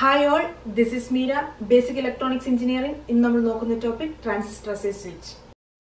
hi all this is Meera basic electronics engineering ഇന്ന് നമ്മൾ നോക്കുന്ന topic transistor switch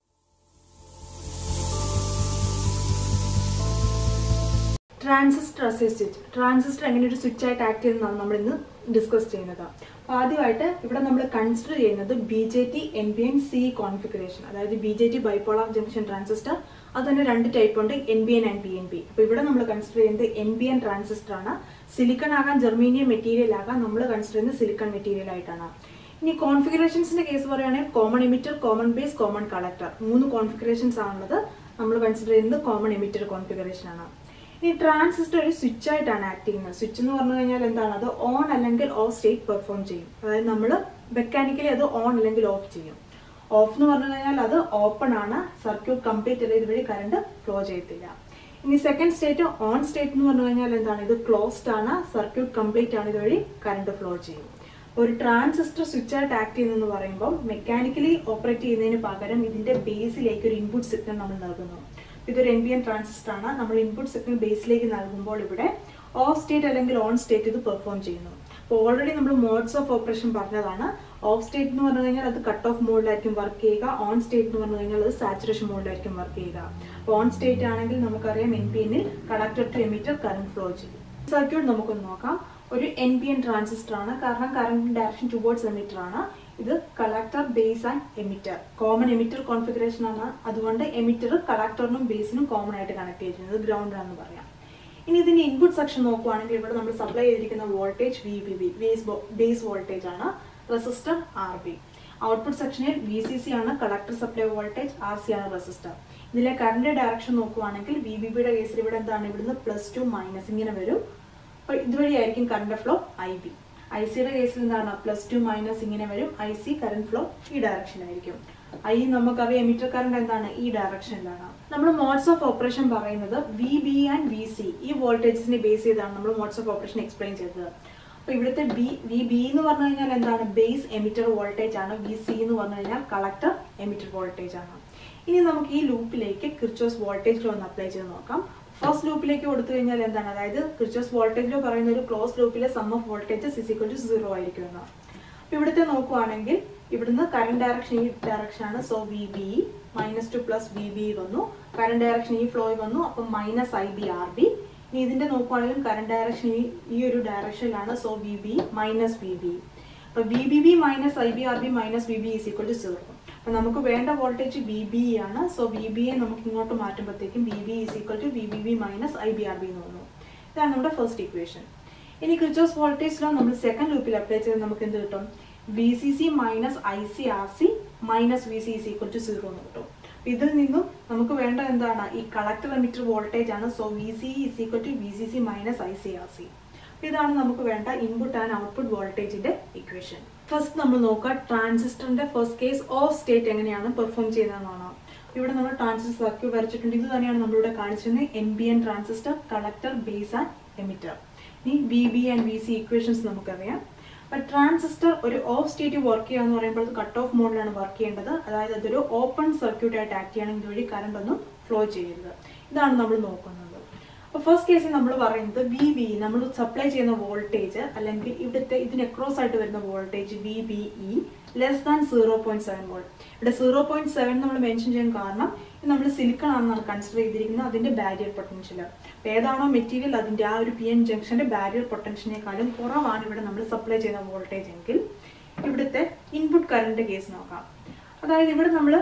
transistor switch transistor എങ്ങനെ ഒരു സ്വിച്ച് ആയിട്ട് ആക്ട് ചെയ്യുന്നതാണ് നമ്മൾ ഇന്ന് ഡിസ്കസ് ചെയ്യുന്നത് അപ്പോൾ ആദ്യമായിട്ട് ഇവിടെ നമ്മൾ കൺസിഡർ ചെയ്യുന്നത് B J T N B N C configuration അതായത് B J T bipolar junction transistor അത് തന്നെ രണ്ട് ടൈപ്പ് ഉണ്ട് N B N and P N P അപ്പോൾ ഇവിടെ നമ്മൾ കൺസിഡർ ചെയ്യുന്നത് എൻ ബി എൻ ട്രാൻസിസ്റ്റർ ആണ് സിലിക്കൺ ആകാൻ ജെർമീനിയം മെറ്റീരിയൽ ആകാൻ നമ്മൾ കൺസിഡർ ചെയ്യുന്നത് സിലിക്കൺ മെറ്റീരിയൽ ആയിട്ടാണ് ഇനി കോൺഫിഗറേഷൻസിന്റെ കേസ് പറയുകയാണെങ്കിൽ common emitter common base common collector മൂന്ന് കോൺഫിഗറേഷൻസ് ആണുള്ളത് നമ്മൾ കൺസിഡർ ചെയ്യുന്നത് കോമൺ എമിറ്റർ കോൺഫിഗറേഷൻ ആണ് ഇനി ട്രാൻസിസ്റ്റർ ഒരു സ്വിച്ച് ആയിട്ടാണ് ആക്ട് ചെയ്യുന്നത് സ്വിച്ച് എന്ന് പറഞ്ഞു കഴിഞ്ഞാൽ എന്താണ് അത് ഓൺ അല്ലെങ്കിൽ ഓഫ് സ്റ്റേറ്റ് പെർഫോം ചെയ്യും അതായത് നമ്മൾ മെക്കാനിക്കലി അത് ഓൺ അല്ലെങ്കിൽ ഓഫ് ചെയ്യും ഓഫ് എന്ന് പറഞ്ഞു കഴിഞ്ഞാൽ അത് ഓപ്പൺ ആണ് സർക്യൂട്ട് കംപ്ലീറ്റ് അല്ല ഇതുവഴി കറണ്ട് ഫ്ലോ ചെയ്യത്തില്ല ഇനി സെക്കൻഡ് സ്റ്റേറ്റ് ഓൺ സ്റ്റേറ്റ് എന്ന് പറഞ്ഞു കഴിഞ്ഞാൽ എന്താണ് ഇത് ക്ലോസ്ഡ് ആണ് സർക്യൂട്ട് കംപ്ലീറ്റ് ആണ് ഇതുവഴി കറണ്ട് ഫ്ലോ ചെയ്യും ഒരു ട്രാൻസിസ്റ്റർ സ്വിച്ച് ആയിട്ട് ആക്ട് ചെയ്യുന്നെന്ന് പറയുമ്പോൾ മെക്കാനിക്കലി ഓപ്പറേറ്റ് ചെയ്യുന്നതിന് പകരം ഇതിന്റെ ബേസിലേക്ക് ഒരു ഇൻപുട്ട് സിഗ്നൽ നമ്മൾ നൽകുന്നു ഇതൊരു എൻ ബി എൻ ട്രാൻസിസ്റ്റർ ആണ് നമ്മൾ ഇൻപുട്ട് സിഗ്നൽ ബേസിലേക്ക് നൽകുമ്പോൾ ഇവിടെ ഓഫ് സ്റ്റേറ്റ് അല്ലെങ്കിൽ ഓൺ സ്റ്റേറ്റ് ഇത് പെർഫോം ചെയ്യുന്നു അപ്പോൾ ഓൾറെഡി നമ്മൾ മോഡ്സ് ഓഫ് ഓപ്പറേഷൻ പറഞ്ഞതാണ് ഓഫ് സ്റ്റേറ്റ് എന്ന് പറഞ്ഞു കഴിഞ്ഞാൽ അത് കട്ട് ഓഫ് മോഡിലായിരിക്കും വർക്ക് ചെയ്യുക ഓൺ സ്റ്റേറ്റ് എന്ന് പറഞ്ഞു കഴിഞ്ഞാൽ അത് സാച്ചുറേഷൻ മോഡിലായിരിക്കും വർക്ക് ചെയ്യുക അപ്പോൾ ഓൺ സ്റ്റേറ്റ് ആണെങ്കിൽ നമുക്കറിയാം എൻ പി എന്നിൽ connector to emitter current flow ചെയ്യും സർക്യൂട്ട് നമുക്കൊന്ന് നോക്കാം ഒരു എൻ പി എൻ ട്രാൻസിസ്റ്റർ ആണ് കാരണം കറണ്ട് ഡയറക്ഷൻ ടുവേർഡ്സ് എമിറ്റർ ആണ് ഇത് collector base and emitter common emitter configuration ആണ് അതുകൊണ്ട് എമിറ്റർ കളക്ടറിനും ബേസിനും കോമൺ ആയിട്ട് കണക്ട് ചെയ്തിരിക്കുന്നത് ഗ്രൗണ്ട് ആണെന്ന് പറയാം ഇനി ഇതിന്റെ ഇൻപുട്ട് സെക്ഷൻ നോക്കുവാണെങ്കിൽ ഇവിടെ നമ്മൾ സപ്ലൈ ചെയ്തിരിക്കുന്ന voltage V B B base base voltage ആണ് റെസിസ്റ്റർ ആർ ബി ഔട്ട്പുട്ട് സെക്ഷനിൽ വി സി സി ആണ് collector supply voltage R C ആണ് റെസിസ്റ്റർ ഇതിലെ കറണ്ട് ഡയറക്ഷൻ നോക്കുവാണെങ്കിൽ വി ബി ബിയുടെ കേസിൽ ഇവിടെ എന്താണ് ഇവിടുന്ന് പ്ലസ് ടു മൈനസ് ഇങ്ങനെ വരും അപ്പോൾ ഇതുവഴിയായിരിക്കും current flow I B I സിയുടെ കേസിൽ എന്താണ് പ്ലസ് ടു മൈനസ് ഇങ്ങനെ വരും ഐ സി കറണ്ട് ഫ്ലോ ഈ ഡയറക്ഷനായിരിക്കും ഐ നമുക്കറിയാം എമിറ്റർ കറണ്ട് എന്താണ് ഈ ഡയറക്ഷനിലാണ് നമ്മൾ മോഡ്സ് ഓഫ് ഓപ്പറേഷൻ പറയുന്നത് V B and V C ഈ വോൾട്ടേജസിനെ ബേസ് ചെയ്താണ് നമ്മൾ മോഡ്സ് ഓഫ് ഓപ്പറേഷൻ എക്സ്പ്ലെയിൻ ചെയ്തത് അപ്പോൾ ഇവിടുത്തെ ബി വി ബി എന്ന് പറഞ്ഞു കഴിഞ്ഞാൽ എന്താണ് ബേസ് എമിറ്റർ വോൾട്ടേജ് ആണ് വി സി എന്ന് പറഞ്ഞു കഴിഞ്ഞാൽ കളക്ടർ എമിറ്റർ വോൾട്ടേജ് ആണ് ഇനി നമുക്ക് ഈ ലൂപ്പിലേക്ക് ക്രിച്ചോസ് വോൾട്ടേജ് ലോ ഒന്ന് അപ്ലൈ ചെയ്ത് നോക്കാം ഫസ്റ്റ് ലൂപ്പിലേക്ക് കൊടുത്തു കഴിഞ്ഞാൽ എന്താണ് അതായത് ക്രിച്ചോസ് വോൾട്ടേജ് ലോ പറയുന്ന ഒരു ക്ലോസ് ലൂപ്പിലെ sum of voltage is equal to zero ആയിരിക്കും എന്ന് അപ്പോൾ ഇവിടുത്തെ നോക്കുവാണെങ്കിൽ ഇവിടുന്ന് കറണ്ട് ഡയറക്ഷൻ ഈ ഡയറക്ഷൻ ആണ് so V B minus to plus V B വന്നു കറണ്ട് ഡയറക്ഷൻ ഈ ഫ്ലോ വന്നു അപ്പം minus I B R B ഇനി ഇതിന്റെ നോക്കുവാണെങ്കിൽ കറണ്ട് ഡയറക്ഷൻ ഈ ഈ ഒരു ഡയറക്ഷനിലാണ് so V B minus V B അപ്പൊ V B B minus I B R B minus V B is equal to zero അപ്പൊ നമുക്ക് വേണ്ട വോൾട്ടേജ് വി ബി ആണ് സോ വി ബി എ നമുക്ക് ഇങ്ങോട്ട് മാറ്റുമ്പോഴത്തേക്കും V B is equal to V B B minus I B R B എന്ന് വന്നു ഇതാണ് നമ്മുടെ ഫസ്റ്റ് ഇക്വേഷൻ ഇനി ക്രിച്ചോസ് വോൾട്ടേജ് ലോ നമ്മൾ സെക്കൻഡ് ലൂപ്പിൽ അപ്ലൈ ചെയ്ത് നമുക്ക് എന്ത് കിട്ടും V C C minus I C R C minus V C is equal to zero എന്ന് കിട്ടും ഇതിൽ നിന്നും നമുക്ക് വേണ്ട എന്താണ് ഈ കളക്ടർ എമിറ്റർ വോൾട്ടേജ് ആണ് so V C is equal to V C C minus I C R C ഇതാണ് നമുക്ക് വേണ്ട ഇൻപുട്ട് ആൻഡ് ഔട്ട്പുട്ട് വോൾട്ടേജിന്റെ ഇക്വേഷൻ ഫസ്റ്റ് നമ്മൾ നോക്കുക ട്രാൻസിസ്റ്ററിന്റെ ഫസ്റ്റ് കേസ് ഓഫ് സ്റ്റേറ്റ് എങ്ങനെയാണ് പെർഫോം ചെയ്യുന്നതെന്നാണ് ഇവിടെ നമ്മൾ ട്രാൻസിസ്റ്റർ സർക്യൂട്ട് വരച്ചിട്ടുണ്ട് ഇത് തന്നെയാണ് നമ്മളിവിടെ കാണിച്ചിരുന്നത് N B N transistor collector base and emitter ഇനി V B and V C equations നമുക്കറിയാം അപ്പം ട്രാൻസിസ്റ്റർ ഒരു ഓഫ് സ്റ്റേറ്റ് വർക്ക് ചെയ്യുക എന്ന് പറയുമ്പോൾ അത് കട്ട് ഓഫ് മോഡിലാണ് വർക്ക് ചെയ്യേണ്ടത് അതായത് അതൊരു ഓപ്പൺ സർക്യൂട്ട് ആയിട്ട് ആക്ട് ചെയ്യണമെങ്കിൽ ഇതുവഴി കറണ്ട് ഒന്നും ഫ്ലോ ചെയ്യരുത് ഇതാണ് നമ്മൾ നോക്കുന്നത് അപ്പോൾ ഫസ്റ്റ് കേസിൽ നമ്മൾ പറയുന്നത് വി ബി നമ്മൾ സപ്ലൈ ചെയ്യുന്ന വോൾട്ടേജ് അല്ലെങ്കിൽ ഇവിടുത്തെ ഇതിന് അക്രോസ് ആയിട്ട് വരുന്ന voltage V B E less than zero point seven volt ഇവിടെ സീറോ പോയിന്റ് സെവൻ നമ്മൾ മെൻഷൻ ചെയ്യാൻ കാരണം ഇത് നമ്മൾ സിലിക്കൺ ആണെന്നാണ് കൺസിഡർ ചെയ്തിരിക്കുന്നത് അതിന്റെ ബാരിയർ പൊട്ടൻഷ്യൽ അപ്പോൾ ഏതാണോ മെറ്റീരിയൽ അതിന്റെ ആ ഒരു പി എൻ ജംഗ്ഷന്റെ ബാരിയർ പൊട്ടൻഷ്യലിനേക്കാളും കുറവാണ് ഇവിടെ നമ്മൾ സപ്ലൈ ചെയ്യുന്ന വോൾട്ടേജ് എങ്കിൽ ഇവിടുത്തെ ഇൻപുട്ട് കറണ്ട് കേസ് നോക്കാം അതായത് ഇവിടെ നമ്മൾ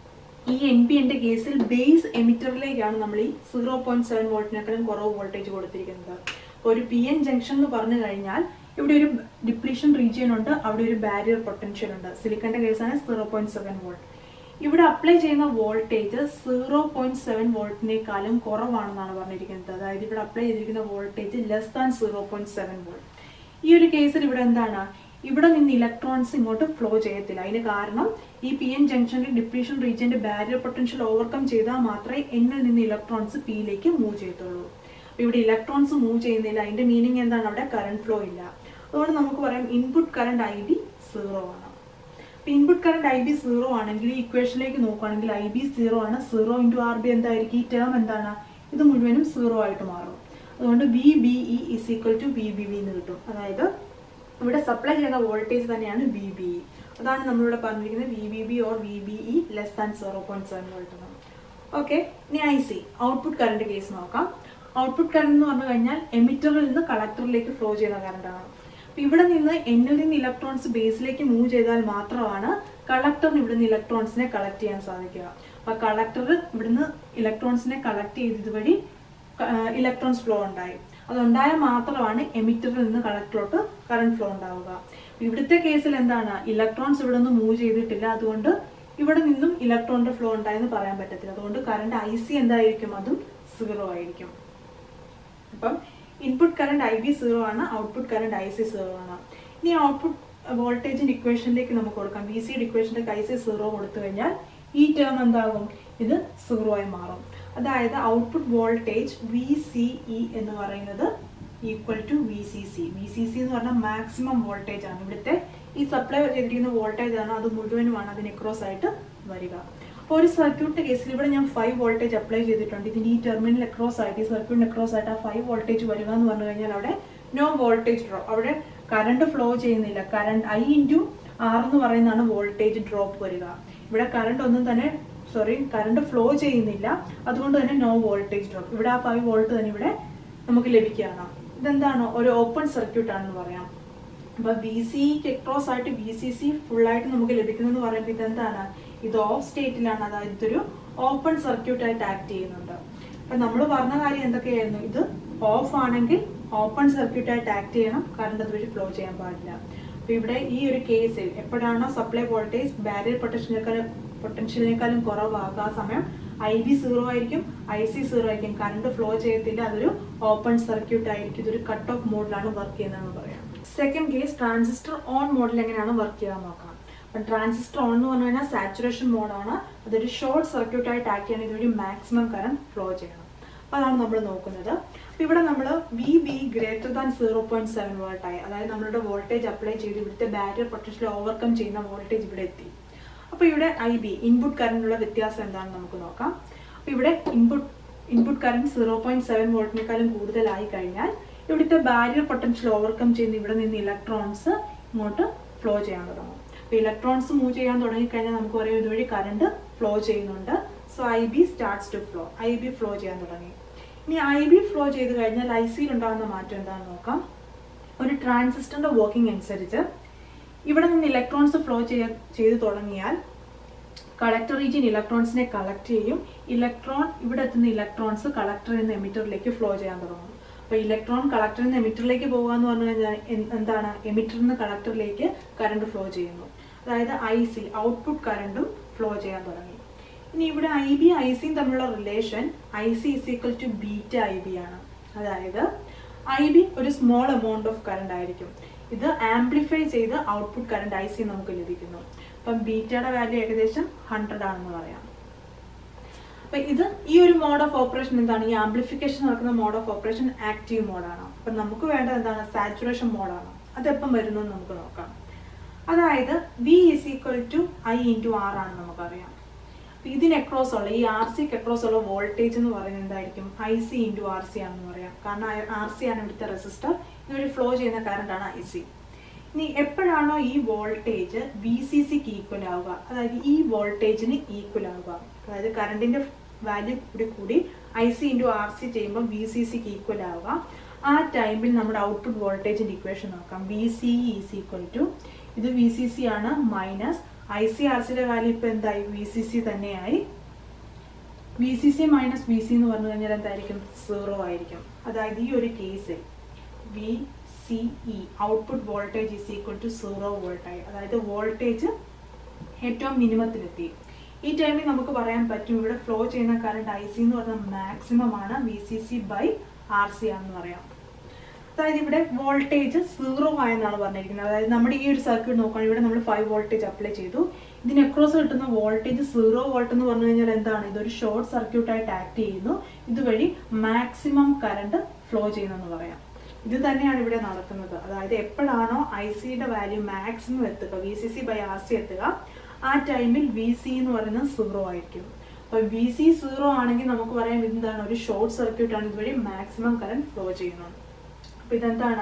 ഈ എൻ പി എൻ്റെ കേസിൽ ബേസ് എമിറ്ററിലേക്കാണ് നമ്മൾ ഈ സീറോ പോയിന്റ് സെവൻ വോൾട്ടിനേക്കാളും കുറവ് വോൾട്ടേജ് കൊടുത്തിരിക്കുന്നത് അപ്പോൾ ഒരു പി എൻ ജംഗ്ഷൻ എന്ന് പറഞ്ഞു കഴിഞ്ഞാൽ ഇവിടെ ഒരു ഡിപ്ലീഷൻ റീജിയൻ ഉണ്ട് അവിടെ ഒരു ബാരിയർ പൊട്ടൻഷ്യൽ ഉണ്ട് സിലിക്കന്റെ കേസാണ് സീറോ പോയിന്റ് സെവൻ വോൾട്ട് ഇവിടെ അപ്ലൈ ചെയ്യുന്ന വോൾട്ടേജ് സീറോ പോയിന്റ് സെവൻ വോൾട്ടിനേക്കാളും കുറവാണെന്നാണ് പറഞ്ഞിരിക്കുന്നത് അതായത് ഇവിടെ അപ്ലൈ ചെയ്തിരിക്കുന്ന voltage less than zero point seven volt ഈ ഒരു കേസിൽ ഇവിടെ എന്താണ് ഇവിടെ നിന്ന് ഇലക്ട്രോൺസ് ഇങ്ങോട്ട് ഫ്ലോ ചെയ്യത്തില്ല അതിന് കാരണം ഈ പി എൻ ജംഗ്ഷനിൽ ഡിപ്ലീഷൻ റീജിയന്റെ ബാരിയർ പൊട്ടൻഷ്യൽ ഓവർകം ചെയ്താൽ മാത്രമേ എന്നിൽ നിന്ന് ഇലക്ട്രോൺസ് പിയിലേക്ക് മൂവ് ചെയ്യത്തുള്ളൂ അപ്പൊ ഇവിടെ ഇലക്ട്രോൺസ് മൂവ് ചെയ്യുന്നില്ല അതിന്റെ മീനിങ് എന്താണ് അവിടെ കറണ്ട് ഫ്ലോ ഇല്ല അതുകൊണ്ട് നമുക്ക് പറയാം input current I B zero ആണ് അപ്പൊ input current I B zero ആണെങ്കിൽ ഈ ഇക്വേഷനിലേക്ക് നോക്കുകയാണെങ്കിൽ ഐ ബി സീറോ ആണ് സീറോ ഇൻറ്റു ആർ ബി എന്തായിരിക്കും ഈ ടേം എന്താണ് ഇത് മുഴുവനും സീറോ ആയിട്ട് മാറും അതുകൊണ്ട് V B E is equal to V B V എന്ന് കിട്ടും അതായത് ഇവിടെ സപ്ലൈ ചെയ്യുന്ന വോൾട്ടേജ് തന്നെയാണ് വി ബി ഇ അതാണ് നമ്മളിവിടെ പറഞ്ഞിരിക്കുന്നത് V B B or V B E less than zero point seven volt എന്നാണ് ഓക്കെ ഇനി I C output current case നോക്കാം ഔട്ട്പുട്ട് കറണ്ട് എന്ന് പറഞ്ഞു കഴിഞ്ഞാൽ എമിറ്ററിൽ നിന്ന് കളക്ടറിലേക്ക് ഫ്ലോ ചെയ്യുന്ന കറണ്ടാണ് അപ്പൊ ഇവിടെ നിന്ന് എന്നിൽ നിന്ന് ഇലക്ട്രോൺസ് ബേസിലേക്ക് മൂവ് ചെയ്താൽ മാത്രമാണ് കളക്ടറിന് ഇവിടുന്ന് ഇലക്ട്രോൺസിനെ കളക്ട് ചെയ്യാൻ സാധിക്കുക അപ്പൊ കളക്ടർ ഇവിടുന്ന് ഇലക്ട്രോൺസിനെ കളക്ട് ചെയ്ത് ഇതുവഴി ഇലക്ട്രോൺസ് ഫ്ലോ ഉണ്ടായി അതുണ്ടായാൽ മാത്രമാണ് എമിറ്ററിൽ നിന്ന് കളക്ടറിലോട്ട് കറണ്ട് ഫ്ലോ ഉണ്ടാവുക ഇവിടുത്തെ കേസിൽ എന്താണ് ഇലക്ട്രോൺസ് ഇവിടെ നിന്ന് മൂവ് ചെയ്തിട്ടില്ല അതുകൊണ്ട് ഇവിടെ നിന്നും ഇലക്ട്രോണിന്റെ ഫ്ലോ ഉണ്ടായെന്ന് പറയാൻ പറ്റത്തില്ല അതുകൊണ്ട് കറണ്ട് ഐ സി എന്തായിരിക്കും അതും സീറോ ആയിരിക്കും അപ്പം input current I B zero ആണ് output current I C zero ആണ് ഇനി ഔട്ട്പുട്ട് വോൾട്ടേജിന്റെ ഇക്വേഷനിലേക്ക് നമുക്ക് കൊടുക്കാം വി സിയുടെ ഇക്വേഷനിലേക്ക് ഐ സി സീറോ കൊടുത്തു കഴിഞ്ഞാൽ ഈ ടേം എന്താകും ഇത് സീറോ ആയി മാറും അതായത് output voltage V C E എന്ന് പറയുന്നത് equal to V C C V C C എന്ന് പറഞ്ഞാൽ മാക്സിമം വോൾട്ടേജ് ആണ് ഇവിടുത്തെ ഈ സപ്ലൈ ചെയ്തിരിക്കുന്ന വോൾട്ടേജ് ആണ് അത് മുഴുവനുമാണ് അതിന് ക്രോസ് ആയിട്ട് വരിക അപ്പോൾ ഒരു സർക്യൂട്ടിന്റെ കേസിൽ ഇവിടെ ഞാൻ ഫൈവ് വോൾട്ടേജ് അപ്ലൈ ചെയ്തിട്ടുണ്ട് ഇതിന്റെ ഈ ടെർമിനൽ അക്രോസ് ആയിട്ട് ഈ സർക്യൂട്ടിന് അക്രോസ് ആയിട്ട് ആ ഫൈവ് വോൾട്ടേജ് വരിക എന്ന് പറഞ്ഞു കഴിഞ്ഞാൽ അവിടെ നോ വോൾട്ടേജ് ഡ്രോപ്പ് അവിടെ കറണ്ട് ഫ്ലോ ചെയ്യുന്നില്ല കറണ്ട് ഐ ഇൻറ്റു ആർ എന്ന് പറയുന്നതാണ് വോൾട്ടേജ് ഡ്രോപ്പ് വരിക ഇവിടെ കറണ്ട് ഒന്നും തന്നെ സോറി കറണ്ട് ഫ്ലോ ചെയ്യുന്നില്ല അതുകൊണ്ട് തന്നെ നോ വോൾട്ടേജ് ഡ്രോപ്പ് ഇവിടെ ആ ഫൈവ് വോൾട്ട് തന്നെ ഇവിടെ നമുക്ക് ലഭിക്കുകയാണ് ഇതെന്താണ് ഒരു ഓപ്പൺ സർക്യൂട്ട് ആണെന്ന് പറയാം അപ്പൊ ബി സി ക്രോസ് ആയിട്ട് ബി സി സി ഫുൾ ആയിട്ട് നമുക്ക് ലഭിക്കുന്നതെന്ന് പറയുമ്പോൾ ഇതെന്താണ് ഇത് ഓഫ് സ്റ്റേറ്റിലാണ് അതായത് ഇതൊരു ഓപ്പൺ സർക്യൂട്ട് ആയിട്ട് ആക്ട് ചെയ്യുന്നുണ്ട് അപ്പൊ നമ്മൾ പറഞ്ഞ കാര്യം എന്തൊക്കെയായിരുന്നു ഇത് ഓഫ് ആണെങ്കിൽ ഓപ്പൺ സർക്യൂട്ട് ആയിട്ട് ആക്ട് ചെയ്യണം കറണ്ട് അതുവഴി ഫ്ലോ ചെയ്യാൻ പാടില്ല അപ്പൊ ഇവിടെ ഈ ഒരു കേസിൽ എപ്പോഴാണോ സപ്ലൈ വോൾട്ടേജ് ബാരിയർ പൊട്ടൻഷ്യലിനേക്കാളും പൊട്ടൻഷ്യലിനേക്കാളും കുറവാകുക ആ സമയം ഐ ബി സീറോ ആയിരിക്കും ഐ സി സീറോ ആയിരിക്കും കറണ്ട് ഫ്ലോ ചെയ്യത്തില്ല അതൊരു ഓപ്പൺ സർക്യൂട്ട് ആയിരിക്കും ഇതൊരു കട്ട് ഓഫ് മോഡിലാണ് വർക്ക് ചെയ്യുന്നതെന്ന് പറയാം സെക്കൻഡ് കേസ് ട്രാൻസിസ്റ്റർ ഓൺ മോഡിൽ എങ്ങനെയാണ് വർക്ക് ചെയ്യാൻ നോക്കാം അപ്പം ട്രാൻസിസ്റ്റർ ഓൺ എന്ന് പറഞ്ഞു കഴിഞ്ഞാൽ സാച്ചുറേഷൻ മോഡാണ് അതൊരു ഷോർട്ട് സർക്യൂട്ട് ആയിട്ട് ആക്ട് ചെയ്യണം ഇതുവഴി മാക്സിമം കറണ്ട് ഫ്ലോ ചെയ്യണം അപ്പോൾ അതാണ് നമ്മൾ നോക്കുന്നത് അപ്പോൾ ഇവിടെ നമ്മൾ V B greater than zero point seven volt ആയി അതായത് നമ്മളുടെ വോൾട്ടേജ് അപ്ലൈ ചെയ്ത് ഇവിടുത്തെ ബാരിയർ പൊട്ടൻഷ്യൽ ഓവർകം ചെയ്യുന്ന വോൾട്ടേജ് ഇവിടെ എത്തി അപ്പോൾ ഇവിടെ ഐ ബി ഇൻപുട്ട് കറണ്ടിലുള്ള വ്യത്യാസം എന്താണെന്ന് നമുക്ക് നോക്കാം അപ്പോൾ ഇവിടെ input input current zero point seven വോൾട്ടിനേക്കാളും കൂടുതലായി കഴിഞ്ഞാൽ ഇവിടുത്തെ ബാരിയർ പൊട്ടൻഷ്യൽ ഓവർകം ചെയ്യുന്ന ഇവിടെ നിന്ന് ഇലക്ട്രോൺസ് ഇങ്ങോട്ട് ഫ്ലോ ചെയ്യാൻ തുടങ്ങും അപ്പോൾ ഇലക്ട്രോൺസ് മൂവ് ചെയ്യാൻ തുടങ്ങിക്കഴിഞ്ഞാൽ നമുക്ക് പറയാം ഇതുവഴി കറണ്ട് ഫ്ലോ ചെയ്യുന്നുണ്ട് so I B starts to flow I B flow ചെയ്യാൻ തുടങ്ങി ഇനി ഐ ബി ഫ്ലോ ചെയ്ത് കഴിഞ്ഞാൽ ഐ സിയിൽ ഉണ്ടാകുന്ന മാറ്റം എന്താണെന്ന് നോക്കാം ഒരു ട്രാൻസിസ്റ്ററിന്റെ വർക്കിംഗ് അനുസരിച്ച് ഇവിടെ നിന്ന് ഇലക്ട്രോൺസ് ഫ്ലോ ചെയ്യ ചെയ്ത് തുടങ്ങിയാൽ കളക്ടർ റീജിയൻ ഇലക്ട്രോൺസിനെ കളക്ട് ചെയ്യും ഇലക്ട്രോൺ ഇവിടെ എത്തുന്ന ഇലക്ട്രോൺസ് കളക്ടറിൽ നിന്ന് എമിറ്ററിലേക്ക് ഫ്ലോ ചെയ്യാൻ തുടങ്ങും അപ്പോൾ ഇലക്ട്രോൺ കളക്ടറിൽ നിന്ന് എമിറ്ററിലേക്ക് പോകുക എന്ന് പറഞ്ഞു കഴിഞ്ഞാൽ എൻ- എന്താണ് എമിറ്ററിൽ നിന്ന് കളക്ടറിലേക്ക് കറണ്ട് ഫ്ലോ ചെയ്യുന്നു അതായത് ഐ സി ഔട്ട്പുട്ട് കറണ്ടും ഫ്ലോ ചെയ്യാൻ തുടങ്ങി ഇനി ഇവിടെ ഐ ബി ഐ സിയും തമ്മിലുള്ള relation I C is equal to beta I B ആണ് അതായത് ഐ ബി ഒരു സ്മോൾ എമൗണ്ട് ഓഫ് കറണ്ട് ആയിരിക്കും ഇത് ആംപ്ലിഫൈ ചെയ്ത് ഔട്ട്പുട്ട് കറണ്ട് ഐ സി നമുക്ക് ലഭിക്കുന്നു അപ്പം ബീറ്റയുടെ വാല്യൂ ഏകദേശം ഹൺഡ്രഡ് ആണെന്ന് പറയാം അപ്പൊ ഇത് ഈ ഒരു മോഡ് ഓഫ് ഓപ്പറേഷൻ എന്താണ് ഈ ആംപ്ലിഫിക്കേഷൻ നടക്കുന്ന മോഡ് ഓഫ് ഓപ്പറേഷൻ ആക്റ്റീവ് മോഡാണ് അപ്പൊ നമുക്ക് വേണ്ടത് എന്താണ് സാച്ചുറേഷൻ മോഡാണ് അതെപ്പം വരുന്നു എന്ന് നമുക്ക് നോക്കാം അതായത് V is equal to I into R ആണ് നമുക്കറിയാം അപ്പൊ ഇതിന് അക്രോസ് ഉള്ള ഈ ആർ സിക്ക് അക്രോസ് ഉള്ള വോൾട്ടേജ് എന്ന് പറയുന്നത് എന്തായിരിക്കും I C into R C ആണെന്ന് പറയാം കാരണം ആർ സി ആണ് ഇവിടുത്തെ റെസിസ്റ്റർ ഇതുവഴി ഫ്ലോ ചെയ്യുന്ന കറണ്ട് ആണ് ഐ സി ഇനി എപ്പോഴാണോ ഈ വോൾട്ടേജ് വി സി സിക്ക് ഈക്വൽ ആവുക അതായത് ഈ വോൾട്ടേജിന് ഈക്വൽ ആവുക അതായത് കറണ്ടിന്റെ വാല്യൂ കൂടി കൂടി I C into R C ചെയ്യുമ്പോൾ വി സി സിക്ക് ഈക്വൽ ആവുക ആ ടൈമിൽ നമ്മുടെ ഔട്ട്പുട്ട് വോൾട്ടേജിന്റെ ഇക്വേഷൻ നോക്കാം V C is equal to ഇത് വി സി സി ആണ് മൈനസ് ഐ സി ആർ സിയുടെ വാല്യൂ ഇപ്പൊ എന്തായി വി സി സി തന്നെയായി V C C minus V C എന്ന് പറഞ്ഞു കഴിഞ്ഞാൽ എന്തായിരിക്കും സീറോ ആയിരിക്കും അതായത് ഈ ഒരു കേസിൽ V C E output voltage is equal to zero വോൾട്ടായി അതായത് വോൾട്ടേജ് ഏറ്റവും മിനിമത്തിലെത്തി ഈ ടൈമിൽ നമുക്ക് പറയാൻ പറ്റും ഇവിടെ ഫ്ലോ ചെയ്യുന്ന കറണ്ട് ഐ സി എന്ന് പറഞ്ഞാൽ മാക്സിമം ആണ് V C C by R C ആണെന്ന് പറയാം അതായത് ഇവിടെ വോൾട്ടേജ് സീറോ ആയെന്നാണ് പറഞ്ഞിരിക്കുന്നത് അതായത് നമ്മുടെ ഈ ഒരു സർക്യൂട്ട് നോക്കുകയാണെങ്കിൽ ഇവിടെ നമ്മൾ ഫൈവ് വോൾട്ടേജ് അപ്ലൈ ചെയ്തു ഇതിന് അക്രോസ് കിട്ടുന്ന വോൾട്ടേജ് സീറോ വോൾട്ട് എന്ന് പറഞ്ഞു കഴിഞ്ഞാൽ എന്താണ് ഇതൊരു ഷോർട്ട് സർക്യൂട്ട് ആയിട്ട് ആക്ട് ചെയ്യുന്നു ഇതുവഴി മാക്സിമം കറണ്ട് ഫ്ലോ ചെയ്യുന്നെന്ന് പറയാം ഇത് തന്നെയാണ് ഇവിടെ നടക്കുന്നത് അതായത് എപ്പോഴാണോ ഐ സിയുടെ വാല്യൂ മാക്സിമം എത്തുക V C C by R C എത്തുക ആ ടൈമിൽ വി സി എന്ന് പറയുന്നത് സീറോ ആയിരിക്കും അപ്പൊ വി സി സീറോ ആണെങ്കിൽ നമുക്ക് പറയാം എന്താണ് ഒരു ഷോർട്ട് സർക്യൂട്ട് ആണ് ഇതുവഴി മാക്സിമം കറണ്ട് ഫ്ലോ ചെയ്യുന്നത് അപ്പൊ ഇതെന്താണ്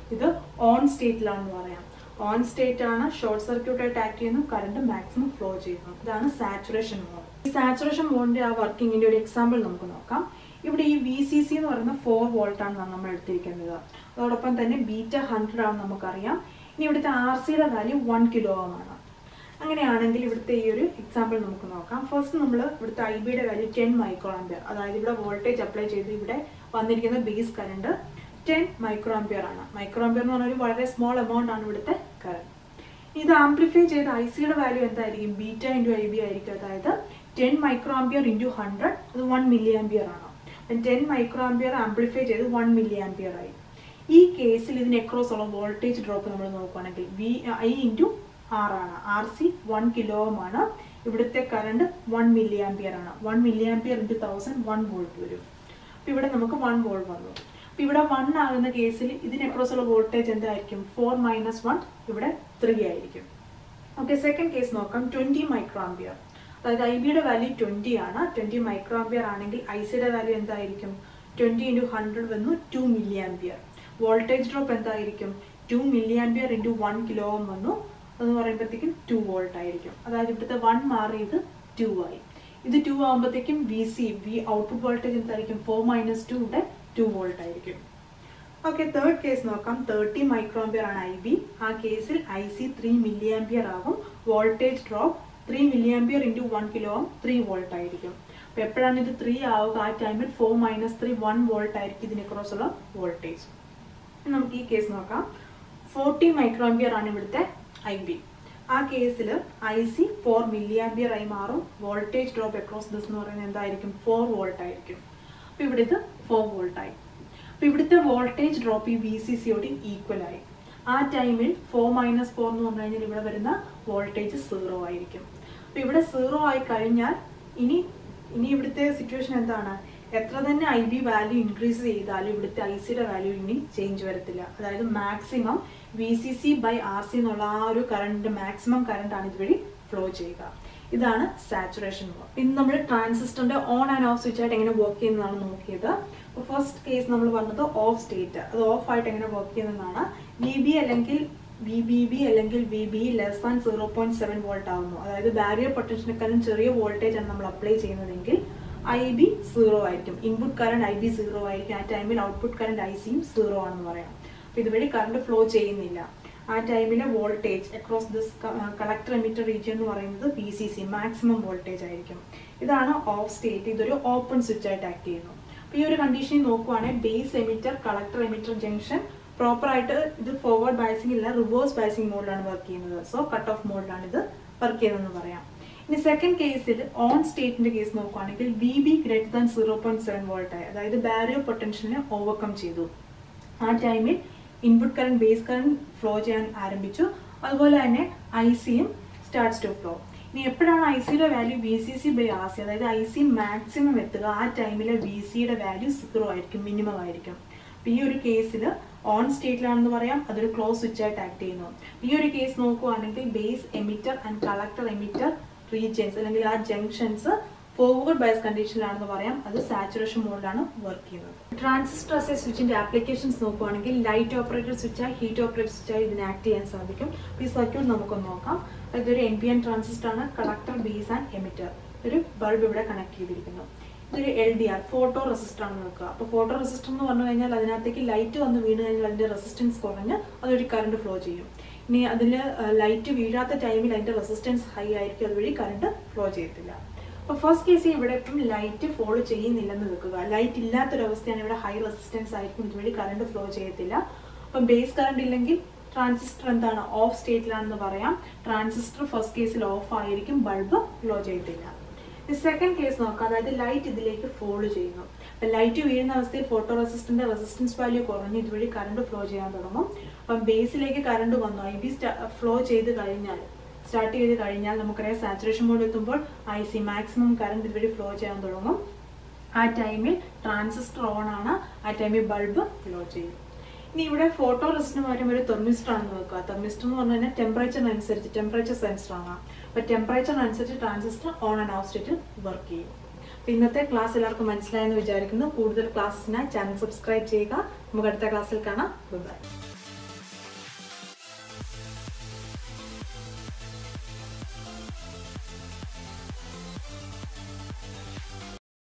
ഇത് ഓൺ സ്റ്റേറ്റിലാണെന്ന് പറയാം ഓൺ സ്റ്റേറ്റ് ആണ് ഷോർട്ട് സർക്യൂട്ട് ആയിട്ട് ആക്ട് ചെയ്യുന്നു കറണ്ട് മാക്സിമം ഫ്ലോ ചെയ്യുന്നു ഇതാണ് സാച്ചുറേഷൻ മോഡ് ഈ സാച്ചുറേഷൻ മോഡിന്റെ ആ വർക്കിങ്ങിന്റെ ഒരു എക്സാമ്പിൾ നമുക്ക് നോക്കാം ഇവിടെ ഈ വി സി സി എന്ന് പറയുന്ന ഫോർ വോൾട്ട് ആണ് നമ്മൾ എടുത്തിരിക്കുന്നത് അതോടൊപ്പം തന്നെ ബീറ്റ ഹൺഡ്രഡ് ആണെന്ന് നമുക്കറിയാം ഇനി ഇവിടുത്തെ ആർ സിയുടെ വാല്യൂ വൺ കിലോ ആണ് അങ്ങനെയാണെങ്കിൽ ഇവിടുത്തെ ഈ ഒരു എക്സാമ്പിൾ നമുക്ക് നോക്കാം ഫസ്റ്റ് നമ്മൾ ഇവിടുത്തെ ഐ ബിയുടെ വാല്യൂ ടെൻ മൈക്രോ ആംപിയർ അതായത് ഇവിടെ വോൾട്ടേജ് അപ്ലൈ ചെയ്ത് ഇവിടെ വന്നിരിക്കുന്ന base current ten micro ampere ആണ് മൈക്രോ ആംപിയർ എന്ന് പറഞ്ഞാൽ ഒരു വളരെ സ്മോൾ എമൗണ്ട് ആണ് ഇവിടുത്തെ കറണ്ട് ഇത് ആംപ്ലിഫൈ ചെയ്ത ഐ സിയുടെ വാല്യൂ എന്തായിരിക്കും ബീറ്റ ഇൻറ്റു ഐ ബി ആയിരിക്കും അതായത് ten micro ampere into hundred അത് വൺ മില്ലി ആംപിയർ ആണ് ടെൻ മൈക്രോ ആംപിയർ ആംപ്ലിഫൈ ചെയ്ത് വൺ മില്ലി ആംപിയർ ആയി ഈ കേസിൽ ഇതിന് അക്രോസ് ഉള്ള വോൾട്ടേജ് ഡ്രോപ്പ് നമ്മൾ നോക്കുകയാണെങ്കിൽ വി ഐ ഇൻറ്റു ആർ ആണ് ആർ സി വൺ കിലോ ആണ് ഇവിടുത്തെ കറണ്ട് വൺ മില്ലി ആംപിയർ ആണ് one milli ampere into thousand one volt വരും അപ്പം ഇവിടെ നമുക്ക് വൺ വോൾട്ട് വന്നു അപ്പം ഇവിടെ വൺ ആകുന്ന കേസിൽ ഇതിന് അക്രോസ് ഉള്ള വോൾട്ടേജ് എന്തായിരിക്കും ഫോർ മൈനസ് വൺ ഇവിടെ ത്രീ ആയിരിക്കും ഓക്കെ സെക്കൻഡ് കേസ് നോക്കാം ട്വൻറ്റി മൈക്രോ ആംപിയർ അതായത് ഐ ബിയുടെ വാല്യൂ ട്വൻറ്റി ആണ് ട്വൻറ്റി മൈക്രോ ആംപിയർ ആണെങ്കിൽ ഐ സിയുടെ വാല്യൂ എന്തായിരിക്കും ട്വൻറ്റി ഇൻറ്റു ഹൺഡ്രഡ് വന്നു two milli ampere voltage drop എന്തായിരിക്കും two milli ampere into one kilo ohm വന്നു എന്ന് പറയുമ്പോഴത്തേക്കും ടു വോൾട്ട് ആയിരിക്കും അതായത് ഇവിടുത്തെ വൺ മാറിയത് ടു ആയി ഇത് ടു ആകുമ്പോഴത്തേക്കും V C V output voltage എന്തായിരിക്കും ഫോർ മൈനസ് ടു ഇവിടെ ടു വോൾട്ട് ആയിരിക്കും ഓക്കെ തേർഡ് കേസ് നോക്കാം തേർട്ടി മൈക്രോംപിയർ ആണ് ഐ ബി ആ കേസിൽ I C three milli ampere ആകും voltage drop three milli ampere into one kilo ohm three volt ആയിരിക്കും അപ്പോൾ എപ്പോഴാണ് ഇത് ത്രീ ആവുക ആ ടൈമിൽ four minus three one volt ആയിരിക്കും ഇതിനെ ക്രോസ് ഉള്ള വോൾട്ടേജ് നമുക്ക് ഈ കേസ് നോക്കാം ഫോർട്ടി മൈക്രോംപിയർ ആണ് ഇവിടുത്തെ ഐ ബി ആ കേസിൽ I C four milli ampere ആയി മാറും വോൾട്ടേജ് ഡ്രോപ്പ് അക്രോസ് ദിസ് എന്ന് പറയുന്നത് എന്തായിരിക്കും ഫോർ വോൾട്ട് ആയിരിക്കും അപ്പോൾ ഇവിടെ ഇത് ഫോർ വോൾട്ട് ആയി അപ്പോൾ ഇവിടുത്തെ വോൾട്ടേജ് ഡ്രോപ്പ് ഈ വി സി സിയോട് ഈക്വൽ ആയി ആ ടൈമിൽ ഫോർ മൈനസ് ഫോർ എന്ന് പറഞ്ഞു കഴിഞ്ഞാൽ ഇവിടെ വരുന്ന വോൾട്ടേജ് സീറോ ആയിരിക്കും അപ്പോൾ ഇവിടെ സീറോ ആയി കഴിഞ്ഞാൽ ഇനി ഇനി ഇവിടുത്തെ സിറ്റുവേഷൻ എന്താണ് എത്ര തന്നെ ഐ ബി വാല്യൂ ഇൻക്രീസ് ചെയ്താലും ഇവിടുത്തെ ഐ സിയുടെ വാല്യൂ ഇനി ചേഞ്ച് വരത്തില്ല അതായത് maximum V C C by R C എന്നുള്ള ആ ഒരു കറണ്ട് മാക്സിമം കറണ്ട് ആണ് ഇതുവഴി ഫ്ലോ ചെയ്യുക ഇതാണ് സാച്ചുറേഷൻ വർക്ക് ഇന്ന് നമ്മൾ ട്രാൻസിസ്റ്ററിന്റെ ഓൺ ആൻഡ് ഓഫ് സ്വിച്ച് ആയിട്ട് എങ്ങനെ വർക്ക് ചെയ്യുന്നതാണ് നോക്കിയത് ഫസ്റ്റ് കേസ് നമ്മൾ പറഞ്ഞത് ഓഫ് സ്റ്റേറ്റ് അത് ഓഫ് ആയിട്ട് എങ്ങനെ വർക്ക് ചെയ്യുന്നതാണ് വി ബി അല്ലെങ്കിൽ വി ബി ബി അല്ലെങ്കിൽ V B less than zero point seven volt ആകുന്നു അതായത് ബാരിയർ പൊട്ടൻഷ്യനേക്കാളും ചെറിയ വോൾട്ടേജ് ആണ് നമ്മൾ അപ്ലൈ ചെയ്യുന്നതെങ്കിൽ ഐ ബി സീറോ ആയിരിക്കും input current I B zero ആയിരിക്കും ആ ടൈമിൽ ഔട്ട്പുട്ട് കറണ്ട് ഐ സിയും സീറോ ആണെന്ന് പറയാം അപ്പോൾ ഇതുവഴി കറണ്ട് ഫ്ലോ ചെയ്യുന്നില്ല ആ ടൈമിലെ voltage across this collector emitter region എന്ന് പറയുന്നത് P C C maximum voltage ആയിരിക്കും ഇതാണ് ഓഫ് സ്റ്റേറ്റ് ഇതൊരു ഓപ്പൺ സ്വിച്ച് ആയിട്ട് ആക്ട് ചെയ്യുന്നു അപ്പോൾ ഈ ഒരു കണ്ടീഷനിൽ നോക്കുവാണെങ്കിൽ base emitter collector emitter junction proper ആയിട്ട് ഇത് ഫോർവേഡ് ബയസിംഗ് ഇല്ല റിവേഴ്സ് ബയസിംഗ് മോഡിലാണ് വർക്ക് ചെയ്യുന്നത് സോ കട്ട് ഓഫ് മോഡിലാണ് ഇത് വർക്ക് ചെയ്യുന്നതെന്ന് പറയാം ഇനി സെക്കൻഡ് കേസിൽ ഓൺ സ്റ്റേറ്റിന്റെ കേസ് നോക്കുവാണെങ്കിൽ V B greater than zero point seven volt ആയി അതായത് ബാരിയർ പൊട്ടൻഷ്യലിനെ ഓവർകം ചെയ്തു ആ ടൈമിൽ input current base current flow ചെയ്യാൻ ആരംഭിച്ചു അതുപോലെ തന്നെ ഐ സിയും സ്റ്റാർട്ട്സ് ടു ഫ്ലോ ഇനി എപ്പോഴാണ് ഐ സിയുടെ value V C C by R C അതായത് ഐ സി മാക്സിമം എത്തുക ആ ടൈമിലെ വി സിയുടെ വാല്യൂ സീറോ ആയിരിക്കും മിനിമം ആയിരിക്കും അപ്പോൾ ഈ ഒരു കേസിൽ ഓൺ സ്റ്റേറ്റിലാണെന്ന് പറയാം അതൊരു ക്ലോസ് സ്വിച്ച് ആയിട്ട് ആക്ട് ചെയ്യുന്നു ഈ ഒരു കേസ് നോക്കുവാണെങ്കിൽ base emitter and collector emitter regions അല്ലെങ്കിൽ ആ ജംഗ്ഷൻസ് ഫോർവേഡ് ബയസ് കണ്ടീഷനിലാണെന്ന് പറയാം അത് സാച്ചുറേഷൻ മോഡിലാണ് വർക്ക് ചെയ്യുന്നത് ട്രാൻസിസ്റ്റർ അസ് എ സ്വിച്ചിന്റെ ആപ്ലിക്കേഷൻസ് നോക്കുവാണെങ്കിൽ ലൈറ്റ് ഓപ്പറേറ്റഡ് സ്വിച്ചായി ഹീറ്റ് ഓപ്പറേറ്റഡ് സ്വിച്ചായി ഇതിന് ആക്ട് ചെയ്യാൻ സാധിക്കും ഈ സർക്യൂട്ട് നമുക്കൊന്ന് നോക്കാം ഇതൊരു എൻ പി എൻ ട്രാൻസിസ്റ്റർ ആണ് കളക്ടർ ബേസ് ആൻഡ് എമിറ്റർ ഒരു ബൾബ് ഇവിടെ കണക്ട് ചെയ്തിരിക്കുന്നു ഇതൊരു L D R photo resistor ആണ് നോക്കുക അപ്പോൾ ഫോട്ടോ റെസിസ്റ്റർ എന്ന് പറഞ്ഞു കഴിഞ്ഞാൽ അതിനകത്തേക്ക് ലൈറ്റ് വന്ന് വീണ് കഴിഞ്ഞാൽ അതിന്റെ റെസിസ്റ്റൻസ് കുറഞ്ഞ് അതൊരു കറണ്ട് ഫ്ലോ ചെയ്യും ഇനി അതിൽ ലൈറ്റ് വീഴാത്ത ടൈമിൽ അതിന്റെ റെസിസ്റ്റൻസ് ഹൈ ആയിരിക്കും അതുവഴി കറണ്ട് ഫ്ലോ ചെയ്യത്തില്ല അപ്പോൾ ഫസ്റ്റ് കേസിൽ ഇവിടെ ഇപ്പം ലൈറ്റ് ഫോളോ ചെയ്യുന്നില്ലെന്ന് വെക്കുക ലൈറ്റ് ഇല്ലാത്തൊരവസ്ഥയാണ് ഇവിടെ ഹൈ റെസിസ്റ്റൻസ് ആയിരിക്കും ഇതുവഴി കറണ്ട് ഫ്ലോ ചെയ്യത്തില്ല അപ്പം ബേസ് കറണ്ട് ഇല്ലെങ്കിൽ ട്രാൻസിസ്റ്റർ എന്താണ് ഓഫ് സ്റ്റേറ്റിലാണെന്ന് പറയാം ട്രാൻസിസ്റ്റർ ഫസ്റ്റ് കേസിൽ ഓഫ് ആയിരിക്കും ബൾബ് ഫ്ലോ ചെയ്യത്തില്ല സെക്കൻഡ് കേസ് നോക്കാം അതായത് ലൈറ്റ് ഇതിലേക്ക് ഫോളോ ചെയ്യുന്നു അപ്പം ലൈറ്റ് വീഴുന്ന അവസ്ഥയിൽ ഫോട്ടോ റെസിസ്റ്റന്റ് റെസിസ്റ്റൻസ് വാല്യൂ കുറഞ്ഞ് ഇതുവഴി കറണ്ട് ഫ്ലോ ചെയ്യാൻ തുടങ്ങും അപ്പം ബേസിലേക്ക് കറണ്ട് വന്നു ഐ ബി ഫ്ലോ ചെയ്ത് കഴിഞ്ഞാൽ സ്റ്റാർട്ട് ചെയ്ത് കഴിഞ്ഞാൽ നമുക്കറിയാം സാച്ചുറേഷൻ മോഡ് എത്തുമ്പോൾ ഐ സി മാക്സിമം കറണ്ട് ഇതുവഴി ഫ്ലോ ചെയ്യാൻ തുടങ്ങും ആ ടൈമിൽ ട്രാൻസിസ്റ്റർ ഓൺ ആണ് ആ ടൈമിൽ ബൾബ് ഫ്ലോ ചെയ്യും ഇനി ഇവിടെ ഫോട്ടോ റെസിസ്റ്റിന് പകരം ഒരു തെർമിസ്റ്റർ ആണെന്ന് വെക്കുക തെർമിസ്റ്റർ എന്ന് പറഞ്ഞു കഴിഞ്ഞാൽ ടെമ്പറേച്ചറിനനുസരിച്ച് ടെമ്പറേച്ചർ സെൻസർ ആണ് അപ്പോൾ ടെമ്പറേച്ചറിനനുസരിച്ച് transistor on and off state work ചെയ്യും അപ്പോൾ ഇന്നത്തെ ക്ലാസ് എല്ലാവർക്കും മനസ്സിലായെന്ന് വിചാരിക്കുന്നു കൂടുതൽ ക്ലാസ്സിനായി ചാനൽ സബ്സ്ക്രൈബ് ചെയ്യുക നമുക്ക് അടുത്ത ക്ലാസ്സിൽ കാണാം ബൈ